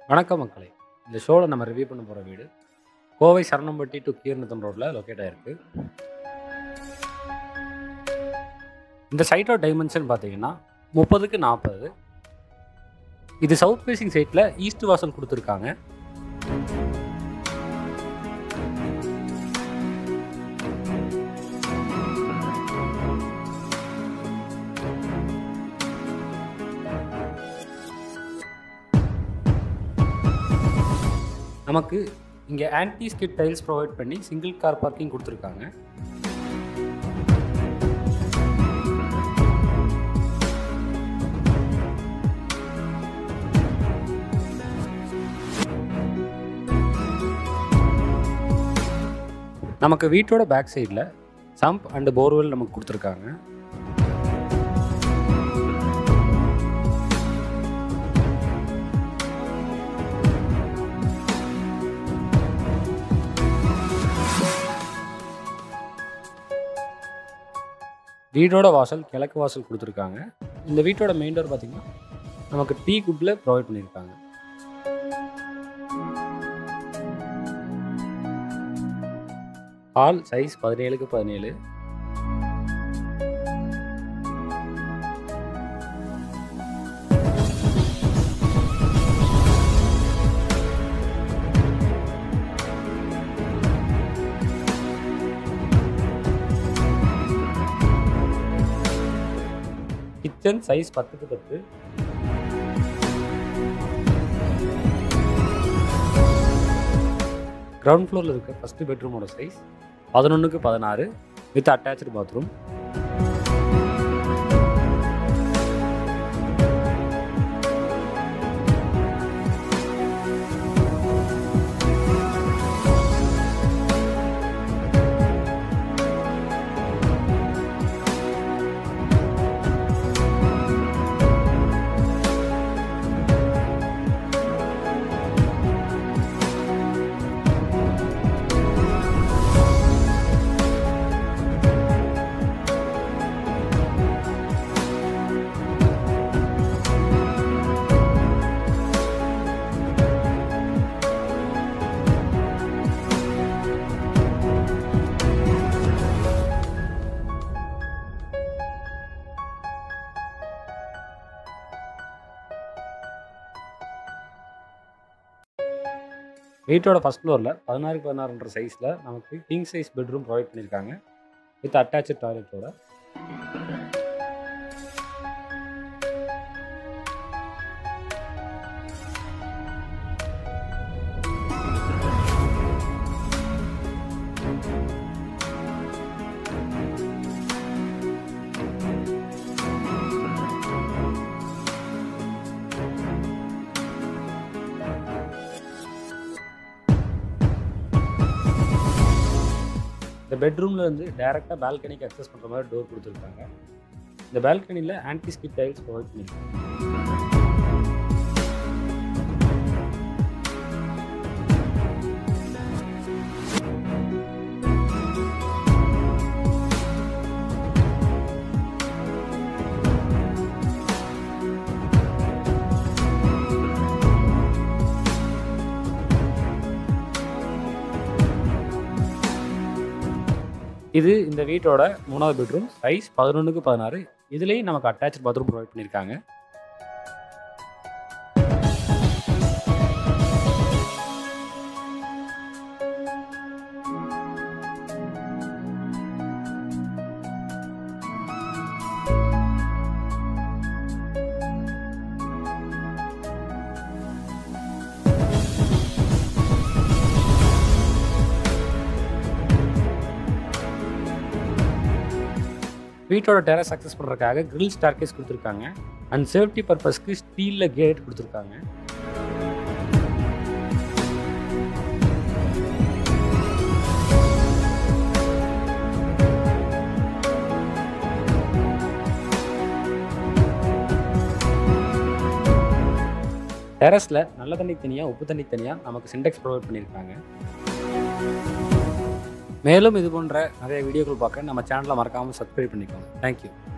வணக்கம் மக்களே இந்த ஷோவில் நம்ம ரிவ்யூ பண்ண போகிற வீடு கோவை சரணம்பட்டி டு கீர்நத்தம் ரோட்டில் லொக்கேட் ஆகிருக்கு இந்த சைட்டோட டைமென்ஷன் பார்த்தீங்கன்னா முப்பதுக்கு நாற்பது இது சவுத் ஃபேசிங் சைட்டில் ஈஸ்ட் வாசல் கொடுத்துருக்காங்க நமக்கு இங்கே ஆன்டி ஸ்கிட் டைல்ஸ் ப்ரொவைட் பண்ணி சிங்கிள் கார் பார்க்கிங் கொடுத்துருக்காங்க நமக்கு வீட்டோட பேக் சைடில் சம்ப் அண்ட் போர்வெல் நமக்கு கொடுத்துருக்காங்க வீடோட வாசல் கிழக்கு வாசல் கொடுத்துருக்காங்க இந்த வீட்டோட மெயின் டோர் பார்த்தீங்கன்னா நமக்கு டீ குட்டில் ப்ரொவைட் பண்ணியிருக்காங்க ஹால் சைஸ் பதினேழுக்கு பதினேழு கிச்சன் சைஸ் பத்துக்கு பத்து கிரவுண்ட் ஃப்ளோரில் இருக்க ஃபஸ்ட்டு பெட்ரூமோட சைஸ் பதினொன்றுக்கு பதினாறு வித் அட்டாச்சு பாத்ரூம் வீட்டோட ஃபஸ்ட் ஃப்ளோரில் பதினாறுக்கு பதினாறுன்ற சைஸில் நமக்கு கிங் சைஸ் பெட்ரூம் ப்ரொவைட் பண்ணியிருக்காங்க வித் அட்டாச்சு டாய்லெட்டோட இந்த பெட்ரூமில் இருந்து டேரெக்டாக பால்கனிக்கு அக்சஸ் பண்ணுற மாதிரி டோர் கொடுத்துருக்காங்க இந்த பால்கனியில் ஆன்டி ஸ்கிட் டைல்ஸ் ப்ரொவைட் பண்ணியிருக்காங்க இது இந்த வீட்டோட மூணாவது பெட்ரூம் சைஸ் பதினொன்றுக்கு பதினாறு இதுலேயும் நமக்கு அட்டாச் பாத்ரூம் ப்ரொவைட் பண்ணியிருக்காங்க வீட்டோட டெரஸ் அக்சஸ் பண்ணுறதுக்காக கிரில் ஸ்டார்கேஸ் கொடுத்துருக்காங்க அண்ட் சேஃப்டி பர்பஸ்க்கு ஸ்டீலில் கேட் கொடுத்துருக்காங்க டெரஸில் நல்ல தண்ணி தனியாக உப்பு தண்ணி தனியாக நமக்கு சிண்டெக்ஸ் ப்ரொவைட் பண்ணியிருக்காங்க மேலும் இது போன்ற நிறைய வீடியோக்கள் பார்க்க நம்ம சேனலை மறக்காமல் சப்ஸ்கிரைப் பண்ணிக்கோங்க தேங்க்யூ